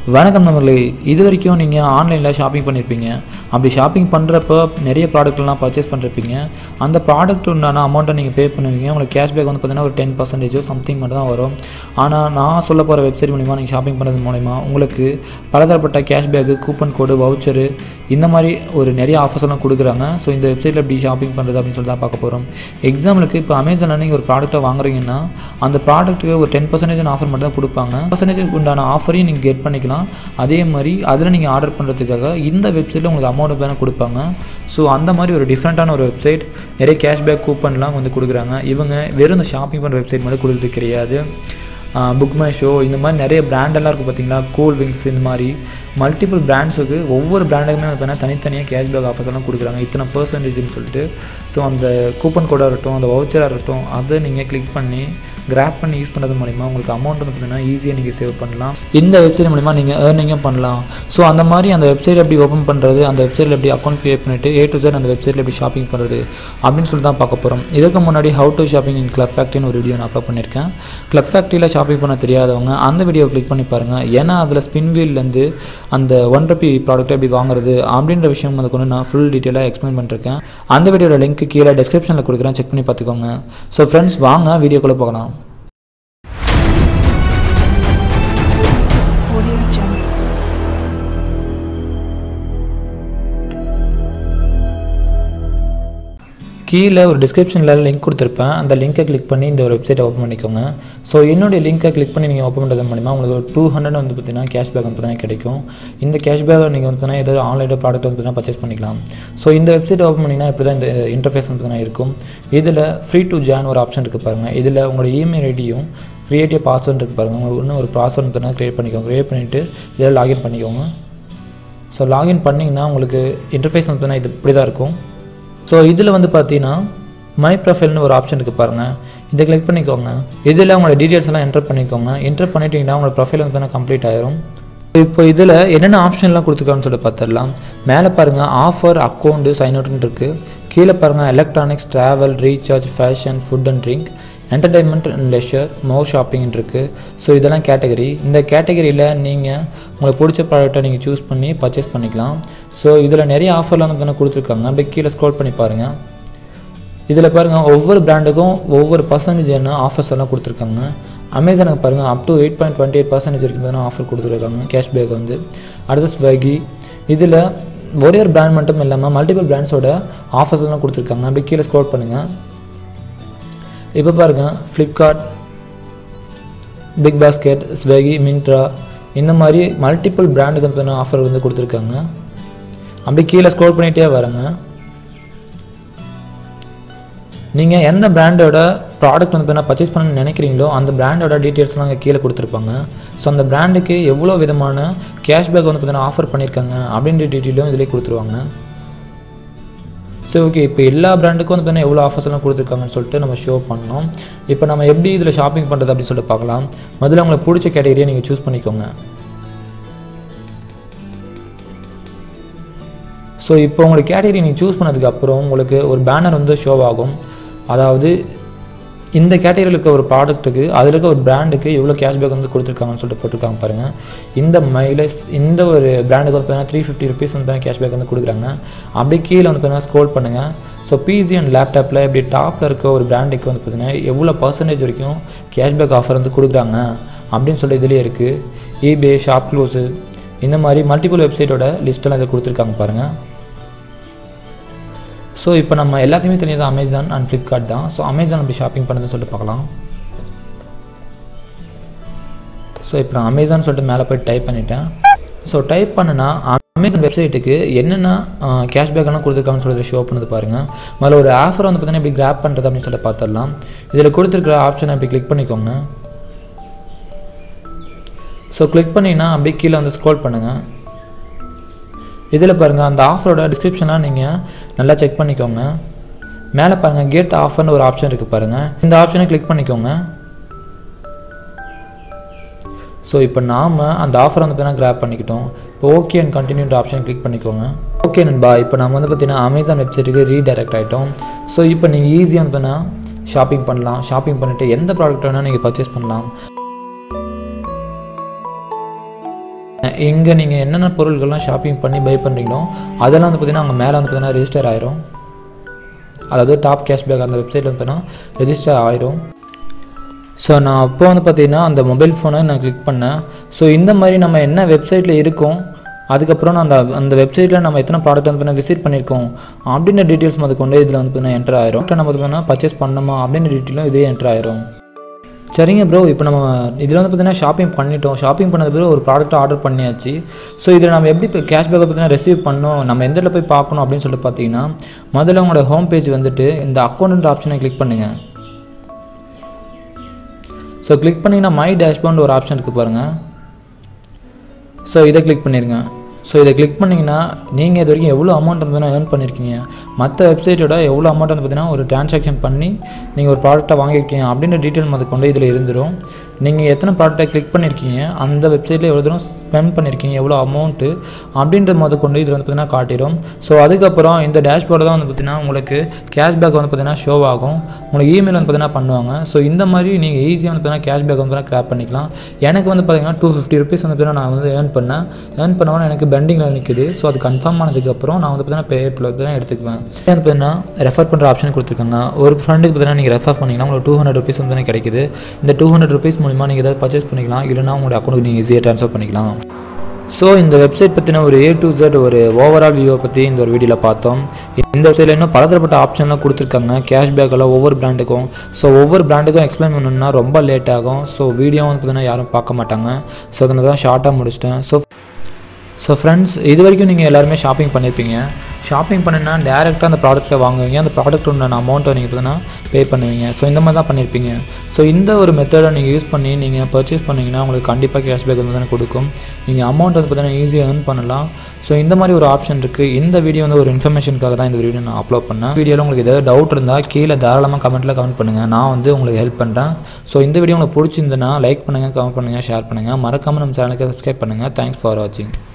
வணக்கம் நம்மளே இது வரைக்கும் நீங்கள் ஆன்லைனில் ஷாப்பிங் பண்ணியிருப்பீங்க அப்படி ஷாப்பிங் பண்ணுறப்ப நிறைய ப்ராடக்ட்லாம் பர்ச்சேஸ் பண்ணிருப்பீங்க அந்த ப்ராடக்ட் உண்டான அமௌண்ட்டை நீங்கள் பே பண்ணுவீங்க உங்களுக்கு கேஷ்பேக் வந்து பார்த்தீங்கன்னா ஒரு டென் பர்சன்டேஜோ சம்திங் மட்டும் தான் வரும் ஆனால் நான் சொல்ல போகிற வெப்சைட் மூலிமா நீங்கள் ஷாப்பிங் பண்ணுறது மூலிமா உங்களுக்கு பலதரப்பட்ட கேஷ்பேக்கு கூப்பன் கோடு வவுச்சரு இந்த மாதிரி ஒரு நிறைய ஆஃபர்ஸ் எல்லாம் கொடுக்குறாங்க ஸோ இந்த வெப்சைட்டில் எப்படி ஷாப்பிங் பண்ணுறது அப்படின்னு சொல்லி தான் பார்க்க போகிறோம் எக்ஸாம்பிளுக்கு இப்போ அமேசானில் நீங்கள் ஒரு ப்ராடக்ட்டை வாங்குறீங்கன்னா அந்த ப்ராடக்ட்டுக்கு ஒரு டென் பர்சன்டேஜ் ஆஃபர் மட்டும் தான் கொடுப்பாங்க பர்சன்டேஜ் உண்டான ஆஃபரையும் நீங்கள் கெட் பண்ணிக்கலாம் அதே மாதிரி அதில் நீங்கள் ஆர்டர் பண்ணுறதுக்காக இந்த வெப்சைட்டில் உங்களுக்கு அமௌண்ட் தானே கொடுப்பாங்க ஸோ அந்த மாதிரி ஒரு டிஃப்ரெண்ட்டான ஒரு வெப்சைட் நிறைய கேஷ்பேக் கூப்பன்லாம் வந்து கொடுக்குறாங்க இவங்க வெறும் இந்த ஷாப்பிங் பண்ணுற வெப்சைட் மட்டும் கொடுக்குறது கிடையாது புக் மை ஷோ இந்த மாதிரி நிறைய பிராண்டெல்லாம் இருக்குது பார்த்தீங்களா கூல் விங்ஸ் இந்த மாதிரி மல்டிபிள் பிராண்ட்ஸுக்கு ஒவ்வொரு பிராண்டுக்குமே வந்து பார்த்தீங்கன்னா தனித்தனியாக கேஷ்பேக் ஆஃபர்ஸ் எல்லாம் கொடுக்குறாங்க இத்தனை பர்சன்டேஜ்னு சொல்லிட்டு ஸோ அந்த கூப்பன் கோடாக இருக்கட்டும் அந்த வவுச்சராக இருக்கட்டும் அதை நீங்கள் கிளிக் பண்ணி கிராப் பண்ணி யூஸ் பண்ணுறது மூலிமா உங்களுக்கு அமௌண்ட் வந்து பார்த்தீங்கன்னா ஈஸியாக நீங்கள் சேவ் பண்ணலாம் இந்த வெப்சைட் மூலிமா நீங்கள் ஏர்னிங்கும் பண்ணலாம் ஸோ அந்த மாதிரி அந்த வெப்சைட் எப்படி ஓப்பன் பண்ணுறது அந்த வெப்சைட்டில் எப்படி அக்கௌண்ட் க்ரியேட் பண்ணிவிட்டு ஏ டு Z அந்த வெப்சைட்டில் எப்படி ஷாப்பிங் பண்ணுறது அப்படின்னு சொல்லி தான் பார்க்க போகிறோம் இதுக்கு முன்னாடி how to shopping in club ஃபேக்ட்ரின்னு ஒரு வீடியோ நான் அப்லோட் பண்ணியிருக்கேன் கிளப் ஃபேக்ட்ரியில் ஷாப்பிங் பண்ண தெரியாதவங்க அந்த வீடியோ கிளிக் பண்ணி பாருங்கள் ஏன்னா அதில் ஸ்பின் வீல்லேருந்து அந்த ஒன் ருபி ப்ராடக்ட் எப்படி வாங்குறது அப்படின்ற விஷயம் வந்து கொண்டு நான் ஃபுல் டீட்டெயிலாக எக்ஸ்பிளைன் பண்ணிருக்கேன் அந்த வீடியோட லிங்க் கீழே டிஸ்கிரிப்ஷனில் கொடுக்குறேன் செக் பண்ணி பார்த்துக்கோங்க ஸோ ஃப்ரெண்ட்ஸ் வாங்க வீடியோக்குள்ளே போகலாம் Audio Jungle. கீழே ஒரு டிஸ்கிரிப்ஷனில் லிங்க் கொடுத்துருப்பேன் அந்த லிங்கை கிளிக் பண்ணி இந்த ஒரு வெப்சைட்டை ஓப்பன் பண்ணிக்கோங்க ஸோ என்னுடைய லிங்கை கிளிக் பண்ணி நீங்கள் ஓப்பன் பண்ணுறது மூலிமா உங்களுக்கு ஒரு டூ ஹண்ட்ரட் வந்து பார்த்தீங்கன்னா கேஷ்பேக் வந்து பார்த்தீங்கன்னா கிடைக்கும் இந்த கேஷ்பேக் நீங்கள் வந்து பார்த்தீங்கன்னா ஏதாவது ஆன்லைனில் ப்ராடக்ட் வந்து பார்த்தீங்கன்னா பர்ச்சேஸ் பண்ணிக்கலாம் ஸோ இந்த வெப்சைட் ஓப்பன் பண்ணிங்கன்னா இப்படி தான் இந்த இன்டர்ஃபேஸ் வந்து பார்த்தீங்கன்னா இருக்கும் இதில் ஃப்ரீ டு ஜாயின் ஒரு ஆப்ஷன் இருக்குது பாருங்கள் இதில் உங்களோட இமெயில் ஐடியும் க்ரியேட்டிவ் பாஸ்வேர்டு இருக்குது பாருங்கள் உங்களுக்கு இன்னும் ஒரு பாஸ்வேர்டு பார்த்தீங்கன்னா க்ரியேட் பண்ணிக்கோங்க க்ரியேட் பண்ணிவிட்டு இதில் லாகின் பண்ணிக்கோங்க ஸோ லாகின் பண்ணிங்கன்னா உங்களுக்கு இன்டர்ஃபேஸ் வந்து பார்த்தீங்கன்னா இது இப்படி தான் இருக்கும் ஸோ இதில் வந்து பார்த்தீங்கன்னா மை ப்ரொஃபைல்னு ஒரு ஆப்ஷன் இருக்குது பாருங்கள் இதை கிளிக் பண்ணிக்கோங்க இதில் உங்களோட டீட்டெயில்ஸ் எல்லாம் என்டர் பண்ணிக்கோங்க என்டர் பண்ணிட்டீங்கன்னா உங்களோட ப்ரொஃபைல் வந்து பார்த்தீங்கன்னா கம்ப்ளீட் ஆயிரும் இப்போ இதில் என்னென்ன ஆப்ஷன்லாம் கொடுத்துருக்கான்னு சொல்லி பார்த்துடலாம் மேலே பாருங்கள் ஆஃபர் அக்கௌண்ட்டு சைன் அவுட்னு இருக்குது கீழே பாருங்கள் electronics travel recharge fashion food and drink entertainment and leisure more shopping இருக்குது ஸோ இதெல்லாம் கேட்டகரி இந்த கேட்டகரியில் நீங்கள் உங்களுக்கு பிடிச்ச ப்ராடக்ட்டை நீங்கள் சூஸ் பண்ணி பர்ச்சேஸ் பண்ணிக்கலாம் ஸோ இதில் நிறைய ஆஃபர்லாம் வந்து கொடுத்துருக்காங்க அப்படியே கீழே ஸ்க்ரோல் பண்ணி பாருங்கள் இதில் பாருங்கள் ஒவ்வொரு பிராண்டுக்கும் ஒவ்வொரு பர்சன்டேஜ் என்ன ஆஃபர்ஸ் எல்லாம் கொடுத்துருக்காங்க அமேசானுக்கு பாருங்கள் up to eight point twenty eight percentage வரைக்கும் ஆஃபர் கொடுத்துருக்காங்க கேஷ்பேக் வந்து அடுத்து ஸ்வகி இதில் ஒரே ஒரு பிராண்ட் மட்டும் இல்லாமல் மல்டிபிள் பிராண்ட்ஸோட ஆஃபர்ஸ் எல்லாம் கொடுத்துருக்காங்க அப்படியே கீழே ஸ்க்ரோல் பண்ணுங்கள் இப்போ பாருங்கள் Flipkart big basket Swiggy Myntra இந்த மாதிரி மல்டிபிள் பிராண்டுக்கு வந்து ஆஃபர் வந்து கொடுத்துருக்காங்க அப்படி கீழே ஸ்க்ரோல் பண்ணிகிட்டே வரேங்க நீங்கள் எந்த பிராண்டோட ப்ராடக்ட் வந்து பார்த்தீங்கன்னா பர்ச்சேஸ் பண்ண நினைக்கிறீங்களோ அந்த பிராண்டோட டீட்டெயில்ஸ்லாம் அங்கே கீழே கொடுத்துருப்பாங்க ஸோ அந்த பிராண்டுக்கு எவ்வளோ விதமான கேஷ்பேக் வந்து பார்த்தீங்கன்னா ஆஃபர் பண்ணியிருக்காங்க அப்படின்ற டீட்டெயிலும் இதிலே கொடுத்துருவாங்க சரி ஓகே இப்போ எல்லா பிராண்டுக்கும் வந்து பார்த்தீங்கன்னா எவ்வளோ ஆஃபர்ஸ் எல்லாம் கொடுத்துருக்காங்கன்னு சொல்லிட்டு நம்ம ஷோ பண்ணோம் இப்போ நம்ம எப்படி இதில் ஷாப்பிங் பண்ணுறது அப்படின்னு சொல்லிட்டு பார்க்கலாம் முதல்ல உங்களுக்கு பிடிச்ச கேட்டகரியை நீங்கள் சூஸ் பண்ணிக்கோங்க ஸோ இப்போ உங்களுக்கு கேட்டகரி நீங்கள் சூஸ் பண்ணதுக்கு அப்புறம் உங்களுக்கு ஒரு பேனர் வந்து ஷோ ஆகும் அதாவது இந்த கேட்டகரியில் இருக்க ஒரு ப்ராடக்ட்டுக்கு அதில் இருக்க ஒரு பிராண்டுக்கு எவ்வளோ கேஷ்பேக் வந்து கொடுத்துருக்காங்கன்னு சொல்லிட்டு போட்டிருக்காங்க பாருங்கள் இந்த மைலேஜ் இந்த ஒரு பிராண்டுக்கு வந்து பார்த்தீங்கன்னா த்ரீ ஃபிஃப்டி ருபீஸ் வந்து கேஷ்பேக் வந்து கொடுக்குறாங்க அப்படியே கீழே வந்து பார்த்தீங்கன்னா ஸ்க்ரோல் பண்ணுங்கள் ஸோ பிசி அண்ட் லேப்டாப்பில் இப்படி டாப்பில் இருக்க ஒரு பிராண்டுக்கு வந்து பார்த்தீங்கன்னா எவ்வளோ பர்சன்டேஜ் வரைக்கும் கேஷ்பேக் ஆஃபர் வந்து கொடுக்குறாங்க அப்படின்னு சொல்லி இதுலேயே இருக்குது ஈபே ஷாப் க்ளோஸு இந்த மாதிரி மல்டிபிள் வெப்சைட்டோட லிஸ்ட்டெல்லாம் இதை கொடுத்துருக்காங்க பாருங்கள் ஸோ இப்போ நம்ம எல்லாத்தையுமே தெரிஞ்சது அமேசான் அண்ட் ஃப்ளிப்கார்ட் தான் ஸோ அமேசான் அப்படி ஷாப்பிங் பண்ணுறதுன்னு சொல்லிட்டு பார்க்கலாம் ஸோ இப்போ நான் அமேசான் சொல்லிட்டு மேலே போய் டைப் பண்ணிட்டேன் ஸோ டைப் பண்ணுனா அமேசான் வெப்சைட்டுக்கு என்னென்ன கேஷ்பேக்கெல்லாம் கொடுத்துருக்காங்கன்னு சொல்லி ஷோ பண்ணது பாருங்கள் முதல்ல ஒரு ஆஃபர் வந்து பார்த்தீங்கன்னா எப்படி கிராப் பண்ணுறது அப்படின்னு சொல்லி பார்த்துடலாம் இதில் கொடுத்துருக்குற ஆப்ஷனை இப்படி கிளிக் பண்ணிக்கோங்க ஸோ கிளிக் பண்ணிங்கன்னா அப்படியே கீழே வந்து ஸ்க்ரோல் பண்ணுங்கள் இதில் பாருங்கள் அந்த ஆஃபரோட டிஸ்கிரிப்ஷன்லாம் நீங்கள் நல்லா செக் பண்ணிக்கோங்க மேலே பாருங்கள் கேட் ஆஃபர்னு ஒரு ஆப்ஷன் இருக்குது பாருங்கள் இந்த ஆப்ஷனை கிளிக் பண்ணிக்கோங்க ஸோ இப்போ நாம் அந்த ஆஃபர் வந்து பார்த்தீங்கன்னா கிராப் பண்ணிக்கிட்டோம் இப்போ ஓகே அண்ட் கண்டினியூன்ற ஆப்ஷன் கிளிக் பண்ணிக்கோங்க ஓகே நண்பா இப்போ நம்ம வந்து பார்த்தீங்கன்னா அமேசான் வெப்சைட்டுக்கு ரீடைரக்ட் ஆகிட்டோம் ஸோ இப்போ நீங்கள் ஈஸியாக வந்து பார்த்தீங்கன்னா ஷாப்பிங் பண்ணலாம் ஷாப்பிங் பண்ணிவிட்டு எந்த ப்ராடக்ட் வேணால் நீங்கள் பர்ச்சேஸ் பண்ணலாம் இங்கே நீங்கள் என்னென்ன பொருட்கள்லாம் ஷாப்பிங் பண்ணி பை பண்ணுறீங்களோ அதெல்லாம் வந்து பார்த்தீங்கன்னா அங்கே மேலே வந்து பார்த்தீங்கன்னா ரெஜிஸ்டர் ஆயிரும் அதாவது டாப் கேஷ்பேக் அந்த வெப்சைட்டில் வந்து பார்த்தீங்கன்னா ரெஜிஸ்டர் ஆயிரும் ஸோ நான் அப்போ வந்து பார்த்தீங்கன்னா அந்த மொபைல் ஃபோனை நான் கிளிக் பண்ணேன் ஸோ இந்த மாதிரி நம்ம என்ன வெப்சைட்டில் இருக்கோம் அதுக்கப்புறம் நான் அந்த அந்த வெப்சைட்டில் நம்ம எத்தனை ப்ராடக்ட் வந்து பார்த்தீங்கன்னா விசிட் பண்ணியிருக்கோம் அப்படின்ற டீட்டெயில்ஸ் முதல் கொண்டு இதில் வந்து பார்த்தீங்கன்னா என்டர் ஆயிரும் நம்ம வந்து பார்த்தீங்கன்னா பர்ச்சேஸ் பண்ணணுமா அப்படின்ற டீட்டெயிலும் இதே என்டர் ஆயிரும் சரிங்க ப்ரோ இப்போ நம்ம இதில் வந்து பார்த்தீங்கன்னா ஷாப்பிங் பண்ணிட்டோம் ஷாப்பிங் பண்ணது பிறகு ஒரு ப்ராடக்ட் ஆர்டர் பண்ணியாச்சு ஸோ இதில் நம்ம எப்படி இப்போ கேஷ்பேக்கை பார்த்தீங்கன்னா ரிசீவ் பண்ணோம் நம்ம எந்த இடத்துல போய் பார்க்கணும் அப்படின்னு சொல்லிட்டு பார்த்தீங்கன்னா முதல்ல உங்களோட ஹோம் பேஜ் வந்துட்டு இந்த அக்கௌண்ட் ஆப்ஷனை கிளிக் பண்ணுங்கள் ஸோ கிளிக் பண்ணிங்கன்னா மை டேஷ்போர்ட் ஒரு ஆப்ஷன் இருக்குது பாருங்கள் ஸோ இதை கிளிக் பண்ணிடுங்க ஸோ இதை கிளிக் பண்ணிங்கன்னா நீங்கள் இது வரைக்கும் எவ்வளோ அமௌண்ட் வந்து ஏர்ன் பண்ணியிருக்கீங்க மற்ற வெப்சைட்டோட எவ்வளோ அமௌண்ட் வந்து பார்த்தீங்கன்னா ஒரு டிரான்சாக்ஷன் பண்ணி நீங்கள் ஒரு ப்ராடக்ட்டை வாங்கியிருக்கீங்க அப்படின்ற டீட்டெயில் மொதல் கொண்டு இதில் இருந்துடும் நீங்கள் எத்தனை ப்ராடக்ட்டை கிளிக் பண்ணியிருக்கீங்க அந்த வெப்சைட்டில் எவ்வளோ தூரம் ஸ்பெண்ட் பண்ணியிருக்கீங்க எவ்வளோ அமௌண்ட்டு அப்படின்ற முத கொண்டு இதில் வந்து பார்த்தீங்கன்னா காட்டிடும் ஸோ அதுக்கப்புறம் இந்த டேஷ்போர்டு தான் வந்து பார்த்தீங்கன்னா உங்களுக்கு கேஷ்பேக் வந்து பார்த்தீங்கன்னா ஷோ ஆகும் உங்களுக்கு இமெயில் வந்து பார்த்தீங்கன்னா பண்ணுவாங்க ஸோ இந்த மாதிரி நீங்கள் ஈஸியாக வந்து பார்த்தீங்கன்னா கேஷ்பேக் வந்து பார்த்தீங்கன்னா கிராப் பண்ணிக்கலாம் எனக்கு வந்து பார்த்தீங்கன்னா டூ ஃபிஃப்டி ருபீஸ் வந்து பார்த்தீங்கன்னா நான் வந்து ஏர்ன் பண்ணேன் ஏர்ன் பண்ணவொன்னே எனக்கு பெண்டிங்கில் நிற்குது ஸோ அது கன்ஃபார்ம் ஆனதுக்கப்புறம் நான் வந்து பார்த்தீங்கன்னா பேட்டில் வந்து எடுத்துக்குவேன் வந்து பார்த்தீங்கன்னா ரெஃபர் பண்ணுற ஆப்ஷன் கொடுத்துருக்காங்க ஒரு ஃப்ரெண்டுக்கு பார்த்தீங்கன்னா நீங்கள் ரெஃபர் பண்ணிங்கன்னா உங்களுக்கு டூ ஹண்ட்ரட் ருபீஸ் வந்து பார்த்தீங்கன்னா கிடைக்குது இந்த டூ ஹண்ட்ரட் ருபீஸ் மூலிமா நீங்கள் ஏதாவது பர்ச்சேஸ் பண்ணிக்கலாம் இல்லைனா உங்களோட அக்கௌண்ட்டுக்கு நீங்கள் ஈஸியாக ட்ரான்ஸ்ஃபர் பண்ணிக்கலாம் ஸோ இந்த வெப்சைட் பற்றின ஒரு ஏ டு Z ஒரு ஓவரால் வியூவை பற்றி இந்த ஒரு வீடியோவில் பார்த்தோம் இந்த வெப்சைட்டில் இன்னும் பலதரப்பட்ட ஆப்ஷன்லாம் கொடுத்துருக்காங்க கேஷ்பேக்கெல்லாம் ஒவ்வொரு பிராண்டுக்கும் ஸோ ஒவ்வொரு பிராண்டுக்கும் எக்ஸ்பிளைன் பண்ணணும்னா ரொம்ப லேட் ஆகும் ஸோ வீடியோ வந்து பார்த்தீங்கன்னா யாரும் பார்க்க மாட்டாங்க ஸோ அதனால தான் ஷார்ட்டாக முடிச்சிட்டேன் ஸோ ஸோ ஃப்ரெண்ட்ஸ் இது வரைக்கும் நீங்கள் எல்லாருமே ஷாப்பிங் பண்ணியிருப்பீங்க ஷாப்பிங் பண்ணினா டேரெக்டாக அந்த ப்ராடக்ட்டை வாங்குவீங்க அந்த ப்ராடக்ட் உண்டான அமௌண்ட்டை நீங்கள் பார்த்தீங்கன்னா பே பண்ணுவீங்க ஸோ இந்த மாதிரி தான் பண்ணியிருப்பீங்க ஸோ இந்த ஒரு மெத்தடை நீங்கள் யூஸ் பண்ணி நீங்கள் பர்ச்சேஸ் பண்ணிங்கன்னா உங்களுக்கு கண்டிப்பாக கேஷ்பேக் வந்து தானே கொடுக்கும் நீங்கள் அமௌண்ட் வந்து பார்த்தீங்கன்னா ஈஸியாக ஏர்ன் பண்ணலாம் ஸோ இந்த மாதிரி ஒரு ஆப்ஷன் இருக்குது இந்த வீடியோ வந்து ஒரு இன்ஃபர்மேஷனுக்காக தான் இந்த வீடியோ நான் அப்லோட் பண்ணேன் வீடியோவில் உங்களுக்கு ஏதாவது டவுட் இருந்தால் கீழே தாராளமாக கமெண்ட்டில் கமெண்ட் பண்ணுங்கள் நான் வந்து உங்களுக்கு ஹெல்ப் பண்ணுறேன் ஸோ இந்த வீடியோ உங்களுக்கு பிடிச்சிருந்ததுன்னா லைக் பண்ணுங்கள் கமெண்ட் பண்ணுங்கள் ஷேர் பண்ணுங்கள் மறக்காமல் நம்ம சேனலுக்கு சப்ஸ்கிரைப் பண்ணுங்கள் தேங்க்ஸ் ஃபார் வாட்சிங்